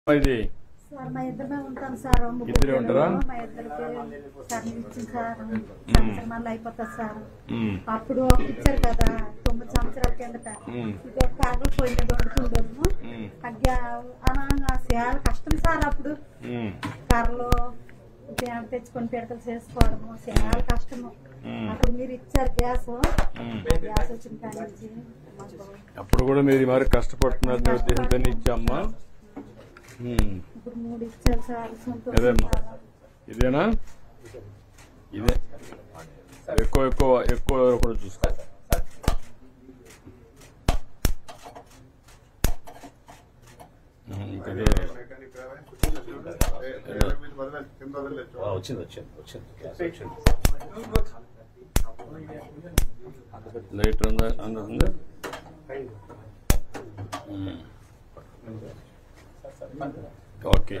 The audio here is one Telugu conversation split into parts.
ఇది సార్ మా ఇద్దరమే ఉంటాం సార్ ముగ్గురు ఇద్దరే ఉంటారా? పిల్లలు. మా ఇద్దరికి సార్ ఇచ్చింది సార్ సంవత్సరం మళ్ళీ అయిపోతుంది సార్ ఉమ్, అప్పుడు ఒక ఇచ్చారు కదా తొమ్మిది సంవత్సరాల కిందట ఉమ్, ఇది ఒక కాగలు పోయి మీద వండుకుంటాము ఉమ్, అనంగా చాలా కష్టం సార్ అప్పుడు ఉమ్, కర్రలు బ్యాగ్ తెచ్చుకొని పిడకలు చేసుకోవడము చాలా కష్టము ఉమ్. అప్పుడు మీరు ఇచ్చారు గ్యాస్ ఉమ్. ఆ గ్యాస్ వచ్చిన కాడి నుంచి మాకు అప్పుడు కూడా మీరు మరి కష్టపడుతున్నారనే ఉద్దేశంతో ఇచ్చామ్మా ఉమ్, ఇప్పుడు మూడు ఇచ్చారు సార్ సంతోషం అదేమ్మా. చాలా. ఇదేనా ఇదే ఎక్కువ ఎక్కువ ఎక్కువ కూడా చూసుకో ఉమ్, ఇంకా ఇదే. ఆ, వచ్చింది వచ్చింది వచ్చింది గ్యాస్ వచ్చింది లైట్ ఉందా అందుతుందా ఉమ్. ఓకే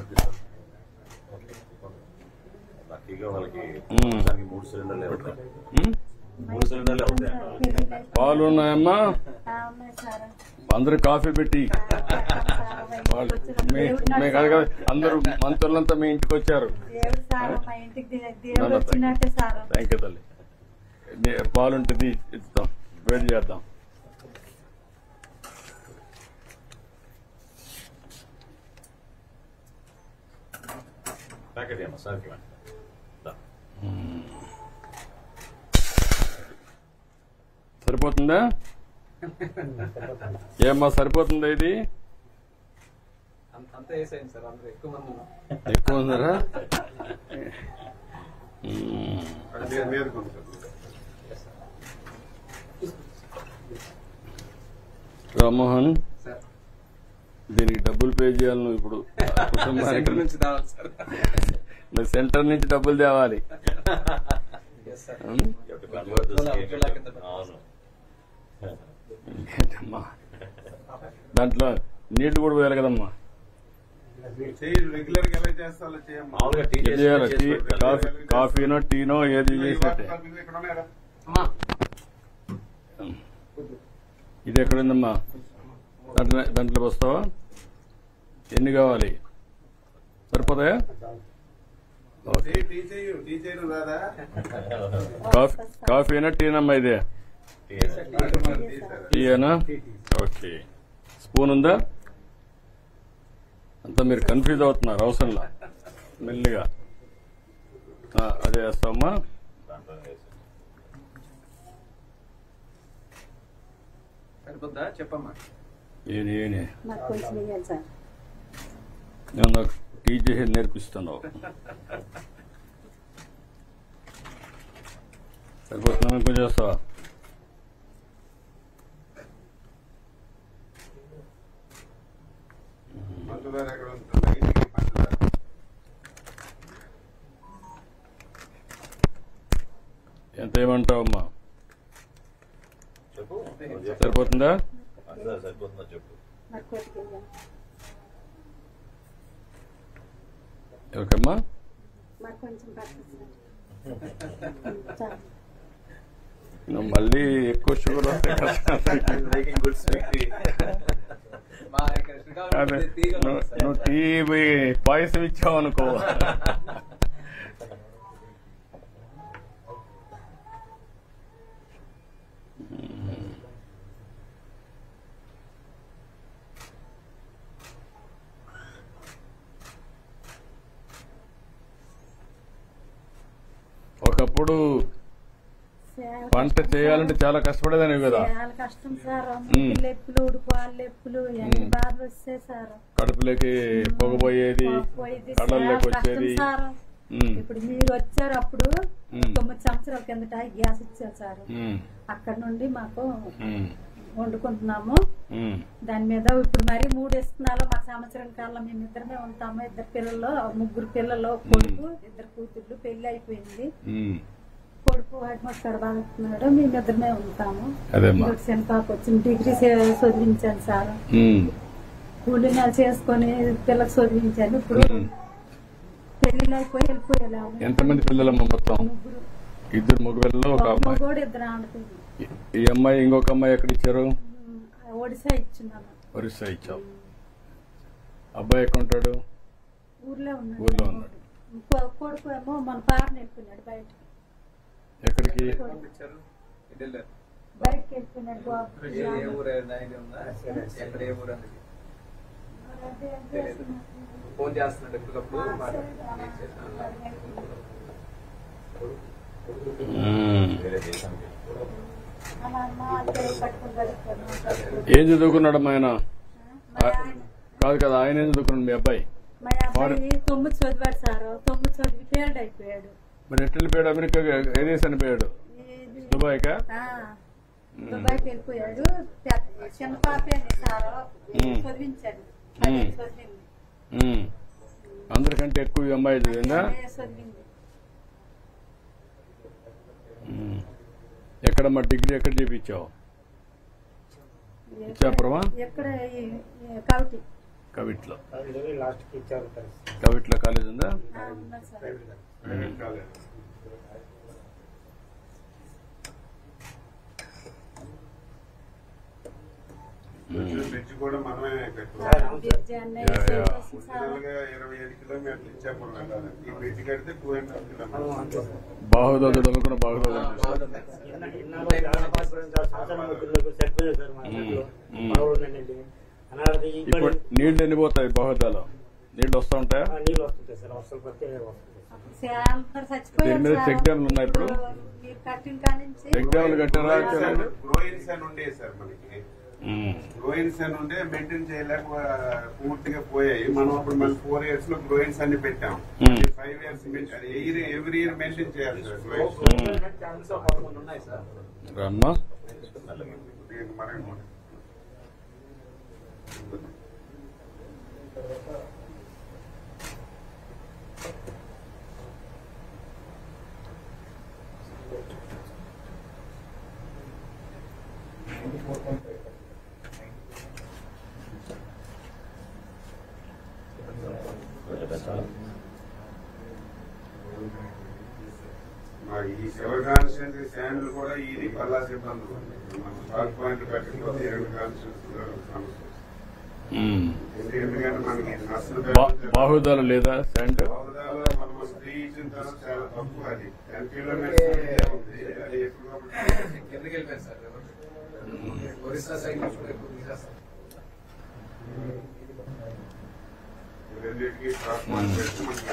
లక్కీగా వాళ్ళకి మ్మ్. దానికి మూడు సిలిండర్లే ఉంటాయి ఉమ్, మూడు సిలిండర్లే ఉంటాయి పెళ్ళిళ్ళు పాలు ఉన్నాయమ్మా ఆ, ఉన్నాయి సార్ అందరు కాఫీ పెట్టి వాళ్ళు మీ మీ కాదు కదా అందరూ మంత్రులంతా మీ ఇంటికి వచ్చారు దేవుడు సార్ మా ఇంటికి దే- దేవుడు వచ్చినట్టే సార్ థ్యాంక్ యూ తల్లి నీ- పాలుంటుంది ఇస్తాం వేడి చేద్దాం ప్యాకెట్ ఏమో సార్ ఇవ్వండి దా. సరిపోతుందా ఏమ్మా సరిపోతుందా ఇది అంత- అంతా వేసేయండి సార్ అందరూ ఎక్కువ మంది ఉన్నాం ఎక్కువ ఉందరా మ్మ్. రామ్మోహన్ సార్ దీనికి డబ్బులు పే చేయాలి నువ్వు ఇప్పుడు సెంటర్ కుటుంబానికి నుంచి రావాలి సార్ మరి సెంటర్ నుంచి డబ్బులు తేవాలి yes sir um? You have to convert this Ujjwala- cake. Ujjwala కింద పెట్టాలి. అవును ఇంకేంటమ్మా దాంట్లో నీళ్లు కూడా పోయాలి కదమ్మా రెగ్యులర్ గా ఎలా చేస్తాలో చేయమ్మా మామూలుగా టీ ఏది చేసి చేయాలి చేసి టీ పెడతారు. కాఫీ కాఫీనో టీనో ఏది చేసినట్టే ఇక్కడ ఉన్నాయా అమ్మా ఇది ఎక్కడుందమ్మా దాంట్లో దాంట్లో వస్తావా ఎన్ని కావాలి సరిపోతాయా ఓకే టీ టీ చేయు టీ చేయడం రాదా కాఫీ కాఫీనా టీనమ్మా ఇదే టీ వేసి. టీ సార్ టీయేనా ఓకే స్పూన్ ఉందా అంతా మీరు కన్ఫ్యూజ్ అవుతున్నారు అవసరంలా మెల్లిగా ఆ, అదే వేస్తామా దాంట్లో వేసి. సరిపోద్దా చెప్పమ్మా ఏని ఏని నాకు కొంచెం ఇవ్వాలి సార్ నేను నాకు టీ చేసి నేర్పిస్తున్నావు సరిపోతున్నాను కొంచెం చేస్తావా పంచదార ఎక్కడ ఉంటుంది ఇంటికి పంచదార ఎంత ఏమంటావమ్మా చెప్పు నువ్వు చెప్పు. సరిపోతుందా పంచదార సరిపోతుందా చెప్పు నాకు కొద్దిగా ఇవ్వాలి. ఎవరికమ్మా మాకు కొంచెం పడుతుంది సార్ చాలు. నువ్వు మళ్ళీ ఎక్కువ షుగర్ వస్తే కష్టం. మేకింగ్ గుడ్ స్వీట్ మా ఇక్కడ శ్రీకాకుళం అదే, ఉంది, తీగలు నువ్వు ఉన్నాయి సార్. నువ్వు టీ పోయి పాయసం ఇచ్చావు అనుకో ఒకప్పుడు చాలా పంట కష్టం చేయాలంటే సార్. చాలా కష్టపడేదానివి కదా చాలా కష్టం సార్ మ్మ్. లెప్పులు ఉడుకోవాలి లెప్పులు ఎన్ని మ్మ్. బాధలు వస్తాయి సార్ కడుపులోకి పొగపోయేది పోయింది కళ్ళల్లోకి చాలా కష్టం వచ్చేది సార్ ఉమ్, ఇప్పుడు మీరు వచ్చారు అప్పుడు మ్మ్. తొమ్మిది సంవత్సరాల కిందట గ్యాస్ ఇచ్చారు సార్ ఉమ్, అక్కడ నుండి మాకు ఉమ్, వండుకుంటున్నాము ఉమ్, దాని మీద ఇప్పుడు మరి మూడు ఇస్తున్నాలో మా సంవత్సరం కాలం మేము ఇద్దరమే ఉంటాము ఇద్దరు పిల్లలు ముగ్గురు పిల్లలు కొడుకు ఇద్దరు కూతుర్లు పెళ్లి అయిపోయింది ఉమ్. కొడుకు వాటి మాకు బాగుతున్నాడు మేము ఇద్దరమే ఉంటాము అదేమ్మా ఇంకొక చిన్న పాప వచ్చింది డిగ్రీ చే- చదివించాను సార్ ఉమ్, కూలీ నెల చేసుకొని పిల్లలకు చదివించాను ఇప్పుడు ఉమ్. పెళ్లిళ్ళు అయిపోయి వెళ్ళిపోయాము ఎంతమంది పిల్లలమ్మ మొత్తం ముగ్గురు ఇద్దరు మగపిల్లలు ఒక ఒక అమ్మాయి మగోడు ఇద్దరు ఆడపిల్లలు ఈ- ఈ అమ్మాయి ఇంకొక అమ్మాయి ఎక్కడ ఇచ్చారు ఉమ్, ఒడిశా ఇచ్చున్నాను ఒరిస్సా ఇచ్చావు అబ్బాయి ఎక్కడ ఉంటాడు ఊర్లో ఉన్నాడు ఊర్లో ఉన్నాడు. కొ- కొడుకు ఏమో మన పారని వెళ్ళిపోయినాడు బయటకి ఎక్కడికి పంపించారు ఇటు వెళ్ళారు బయటకి వెళ్ళిపోయినాడు బాబు ఏ ఏ ఊరు ఆయన ఉందా ఎక్కడ ఏ ఊరు అనేది ఫోన్ చేస్తున్నాడు ఎప్పటికప్పుడు మ్మ్. వేరే దేశానికి అలా అమ్మ అంటే పట్టుకుని బయటకు ఏం చదువుకున్నాడు ఆయన మా ఆయన కాదు కదా ఆయన ఏం చదువుకున్నాడు మీ అబ్బాయి మా అబ్బాయి తొమ్మిది చదివాడు సార్ తొమ్మిది చదివి ఫెయిల్డ్ అయిపోయాడు మరి ఎట్లా వెళ్ళిపోయాడు అమెరికా ఏ దేశానికి పోయాడు ఏది? దుబాయ్కా ఆ, దుబాయ్కి వెళ్ళిపోయాడు పెద్ద- చిన్న పాపే అని సార్ మ్మ్. చదివించాడు మ్మ్. అదే చదివింది మ్మ్. అందరికంటే ఎక్కువ ఈ అమ్మాయి చదివిందా అదే చదివింది మ్మ్. ఎక్కడ మా డిగ్రీ ఎక్కడ చేపించావు ఇచ్చాపురమా? ఎక్కడ ఈ- ఈ కవిటి కవిట్లో లాస్ట్కి ఇచ్చారు పరిస్థితి కవిట్లో కాలేజ్ ఉందా ఆ, ఉన్నది సార్ ప్రైవేట్ కాలేజ్ బ్రిడ్జ్ కూడా మనమే కట్టుకోవాలి బ్రిడ్జి అన్నీ యా, యా. చేసేసి సార్ ఒరిజినల్ గా ఇరవై ఏడు కిలోమీటర్లు ఇచ్చాపురం వెళ్ళాలి ఈ బ్రిడ్జ్ కడితే టూ అండ్ హాఫ్ అంతే కిలోమీటర్స్ సార్ బాహుదాదుడు అనుకున్న బాహుదాదు ఇన్న- ఇన్నాళ్ళు చాలా సంవత్సరాలు సంవత్సరాలు ముగ్గురు చనిపోయారు సార్ మా ఇంట్లో మ్మ్. మా ఊళ్ళో నుండి అనాథ ఇప్పుడు ఇప్పుడు నీళ్లు ఎండిపోతాయి బాహుదాలో నీళ్లు వస్తూ ఉంటాయా ఆ, నీళ్ళు వస్తుంటాయి సార్ వర్షాలు పడితే వస్తుంది సార్ అందరు చచ్చిపోయారు దీని మీద సార్. చెక్ డ్యామ్లు ఉన్నాయి ఇప్పుడు? మీరు కట్టిన కానించి చెక్ డ్యామ్లు కట్టారా యాక్చువల్లీ? గ్రోయిన్స్ అని ఉండే సార్ మనకి మ్మ్. గ్రోయిన్స్ అని ఉండే మెయింటైన్ చేయలేక ఆ, పూర్తిగా పోయాయి మనం అప్పుడు మళ్ళీ ఫోర్ ఇయర్స్ లో గ్రోయిన్స్ అన్ని పెట్టాం Hmm. Five years every year maintain చేయాలి సార్ గ్రోయిన్స్ ఛాన్స్ పదకొండు ఉన్నాయి సార్ రమ్మా దీనికి మనం మా ఈ సెవెన్ కాన్స్టిట్యూన్సీ శాండ్లు కూడా ఇది పల్లాసి ఇబ్బందులు ఉన్నాయి. మనం స్టాక్ పాయింట్ పెట్టకపోతే ఏడు కాన్స్టిట్యూన్సీ సమస్య వస్తుంది. మ్మ్. ఎందుకంటే మనకి అసలు బా- బాహుదాలు లేదా శాండ్ బౌద్ధాలో మనం త్రీ ఇచ్చిన తర్వాత చాలా తక్కువ అది టెన్ కిలోమీటర్స్ ఉంది అది ఎప్పుడు కిందకి వెళ్ళిపోయారు సార్ ఒరిస్సా సైడ్ నుంచి కూడా ఎక్కువ తీసేస్తారు రెండింటికి స్టాక్ పాయింట్ పెట్టి మనకి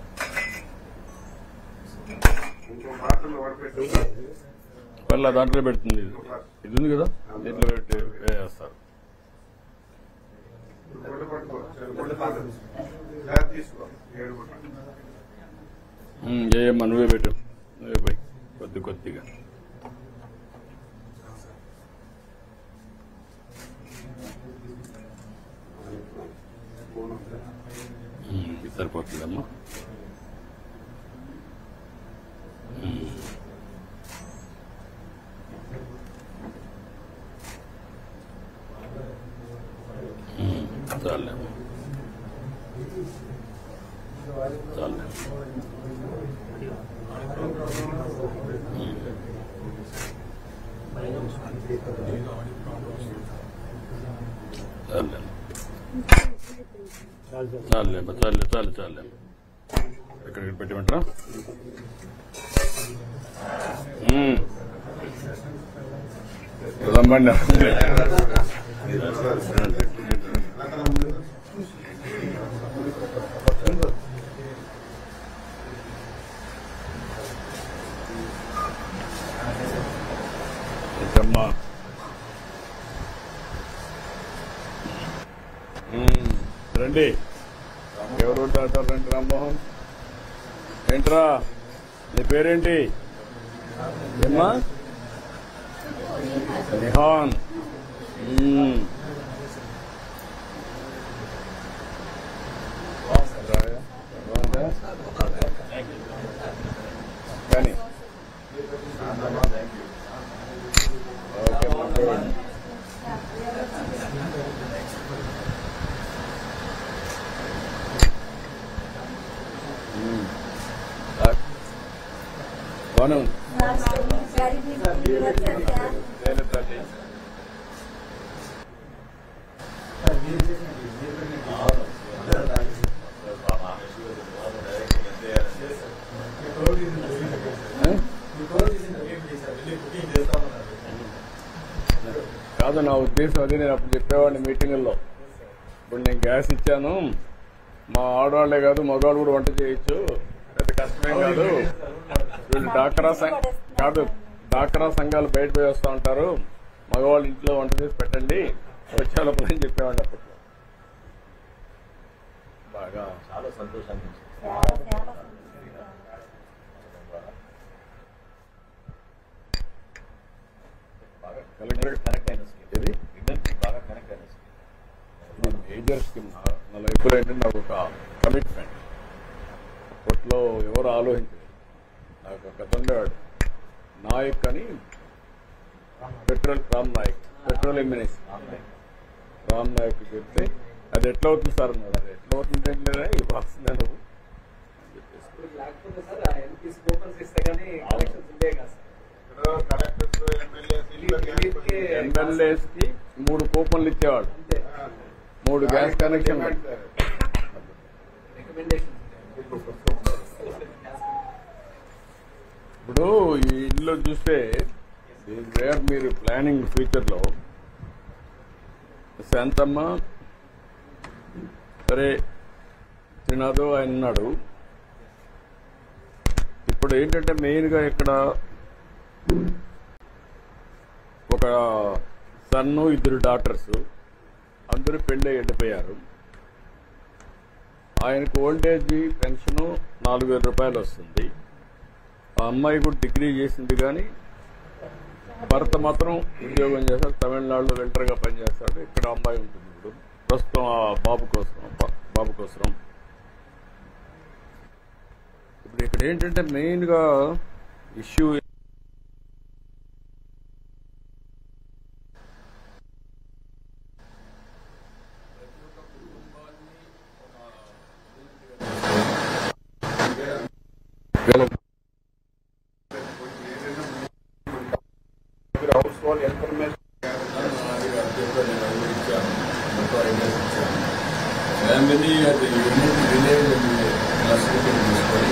ఇంకో పాత్రలో వడపెట్టి పర్లా దాంట్లో పెడుతుంది ఇది ఇది ఉంది కదా దీంట్లో పెట్టి వేస్తారు గుడ్డ పట్టుకో సరే, గుడ్డ పాత్ర సార్ తీసుకో ఏడు గుడ్డ మ్మ్. ఏయమ్మా నువ్వే పెట్టు నువ్వే పోయి కొద్ది కొద్దిగా మూడు మ్మ్. ఇది సరిపోతుందమ్మా మ్మ్. మ్మ్. చాలే చాలే చాలే చాలు సార్ చాలే అమ్మా, చాలే చాలే చాలే ఎక్కడికి పెట్టమంటారా మ్మ్. రమ్మండి ఇదమ్మా మ్మ్. రండి ఎవరు డాక్టర్ రండి రామ్మోహన్ ఏంట్రా నీ పేరేంటి ఏమ్మా నిహాన్ మ్మ్. రాయా? బాగుందా? కానీ ఓకే మా గుడ్. మ్మ్. ఆ- బాగానే ఉంది గరీబీ వచ్చారు సార్. వేరే తల్లి. ఆ, నా ఉద్దేశం అది నేను అప్పుడు చెప్పేవాడిని మీటింగుల్లో ఇప్పుడు నేను గ్యాస్ ఇచ్చాను మా ఆడవాళ్లే కాదు మగవాళ్ళు కూడా వంట చేయొచ్చు పెద్ద కష్టమేం కాదు వీళ్ళు డాక్రా సంఘ కాదు డాక్రా సంఘాలు బయట పోయి వస్తూ ఉంటారు మగవాళ్ళు ఇంట్లో వంట చేసి పెట్టండి వచ్చే లోపల అని చెప్పేవాడిని అప్పట్లో బాగా చాలా సంతోషాన్ని ఇచ్చింది. చాలా చాలా సంతోషం. బాగా కలెక్టర్ కనెక్ట్ అయిన స్కీమ్ ఇది ఇండస్ట్రీ బాగా కనెక్ట్ అయిన స్కీమ్ ఇది మేజర్ స్కీమ్ నా- నా లైఫ్లో ఏంటంటే నాకు ఒక కమిట్మెంట్ అప్పట్లో ఎవరు ఆలోచించలేదు నాకు ఒక కథ ఉండేవాడు నాయక్ అని petrol Ram Naik petroleum minister online Ram Naik చెప్తే అది ఎట్లా అవుతుంది సార్ అన్నాడు అది ఎట్లా అవుతుంది అంటే ఇది వస్తుంది నువ్వు అని చెప్పేసి ఇప్పుడు లేకపోతే సార్ ఆ ఎంపీస్ కూపన్స్ ఇస్తే కానీ కలెక్షన్స్ ఉండే కదా సార్ ఇక్కడ కలెక్టర్స్ ఎమ్మెల్యేస్ ఇల్లు వీటికి ఎమ్మెల్యేస్ కి మూడు కూపన్లు ఇచ్చేవాడు అంతే మూడు గ్యాస్ కనెక్షన్ రికమెండేషన్స్ ఇప్పుడు ఈ ఇల్లు చూస్తే వేర్ మీరు ప్లానింగ్ ఫ్యూచర్ లో శాంతమ్మ సరే శ్రీనాథు ఆయన ఉన్నాడు ఇప్పుడు ఏంటంటే మెయిన్ గా ఇక్కడ ఒక సన్ను ఇద్దరు డాక్టర్స్ అందరూ పెళ్ళి ఎండిపోయారు ఆయనకు ఓల్డేజ్ పెన్షన్ నాలుగు వేల రూపాయలు వస్తుంది ఆ అమ్మాయి కూడా డిగ్రీ చేసింది కానీ భర్త మాత్రం ఉద్యోగం చేస్తాడు తమిళనాడులో వెంటర్గా పనిచేస్తాడు ఇక్కడ అమ్మాయి ఉంటుంది ఇప్పుడు ప్రస్తుతం ఆ బాబు కోసం బా- బాబు కోసం ఇప్పుడు ఇక్కడ ఏంటంటే మెయిన్ గా issue household information family అది యూనిట్ విలేజ్ తీసుకొని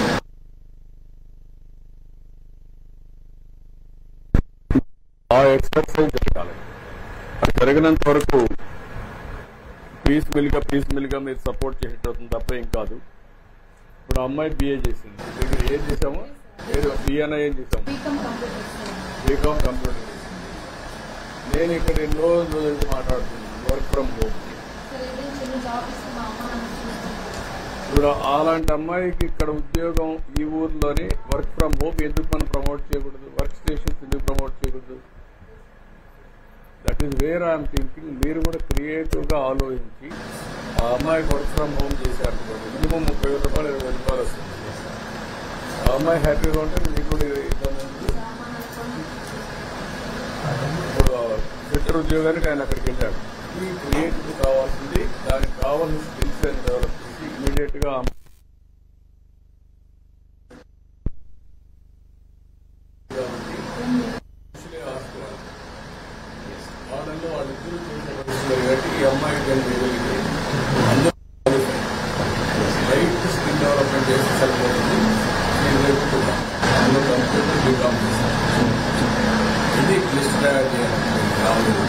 ఆ ఎక్సర్సైజ్ జరగాలి అది జరిగినంత వరకు పీస్ఫుల్ గా పీస్ఫుల్ గా మీరు సపోర్ట్ చేసేటవుతుంది తప్ప ఏం కాదు ఇప్పుడు ఆ అమ్మాయి బిఏ చేసింది దగ్గర ఏం చేసాము ఏదో బిఏనా ఏం చేసాము బీకామ్ కంప్లీట్ చేశాను. బీకామ్ కంప్యూటర్ చేసింది నేను ఇక్కడ ఎన్నో రోజుల నుంచి మాట్లాడుతున్నాను వర్క్ ఫ్రమ్ హోమ్ సరే ఇదే చిన్న జాబ్ ఇస్తే మా అమ్మ నాన్న చూసుకుంటారు. ఇప్పుడు అలాంటి అమ్మాయికి ఇక్కడ ఉద్యోగం ఈ ఊర్లోనే వర్క్ ఫ్రమ్ హోమ్ ఎందుకు మనం ప్రమోట్ చేయకూడదు వర్క్ స్టేషన్స్ ఎందుకు ప్రమోట్ చేయకూడదు that is where I'm thinking మీరు కూడా క్రియేటివ్ గా ఆలోచించి ఆ అమ్మాయికి వర్క్ ఫ్రమ్ హోమ్ చేశారు మినిమం ముప్పై వేల రూపాయలు ఇరవై వేల రూపాయలు వస్తుంది ఆ అమ్మాయి హ్యాపీగా ఉంటే మీకు కూడా ఇబ్బంది ఉండదు. ఇప్పుడు ట్విట్టర్ ఉద్యోగానికి ఆయన అక్కడికి వెళ్ళాడు ఈ క్రియేటివ్ కావాల్సింది దానికి కావాల్సిన స్కిల్స్ అని డెవలప్ చేసి ఇమీడియట్ గా వాళ్ళలో వాళ్ళిద్దరూ చేసిన పరీక్షలు కాబట్టి ఈ అమ్మాయికి కానీ చేయగలిగితే అందరూ రైట్ స్కిల్ డెవలప్మెంట్ చేసి సరిపోతుంది నేను నేర్పుతున్నా అందులో కంప్యూటర్ బీకామ్ చేశాను ఇది లిస్ట్ తయారు చేయాలి రాలేదు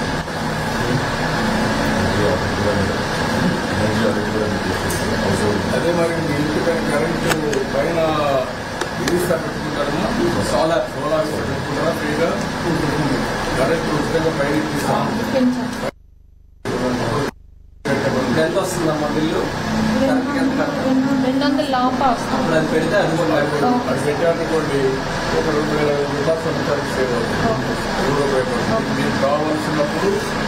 అదే మరి మీ ఇంటి పైన కరెంటు పైన ఇరిస్తా పెట్టుకుంటారమ్మా సోలార్ సోలార్ పెట్టుకుంటారా ఫ్రీగా కరెంటు ఉచితంగా పైన తీస్తాం పెంచాను. ఎంత వస్తుందమ్మా బిల్లు కరెక్ట్గా ఎంత కట్టాలి? రెండు రెండు వందల లోపల వస్తుంది అప్పుడు అది పెడితే అనుకోవాలి అది పెట్టారనుకోండి ఒక రెండు వేల ఐదు రూపాయలు సొంత సేవ్ అవుతుంది ఓకే. ఎవరో భయపడుతుంది మీకు కావాల్సినప్పుడు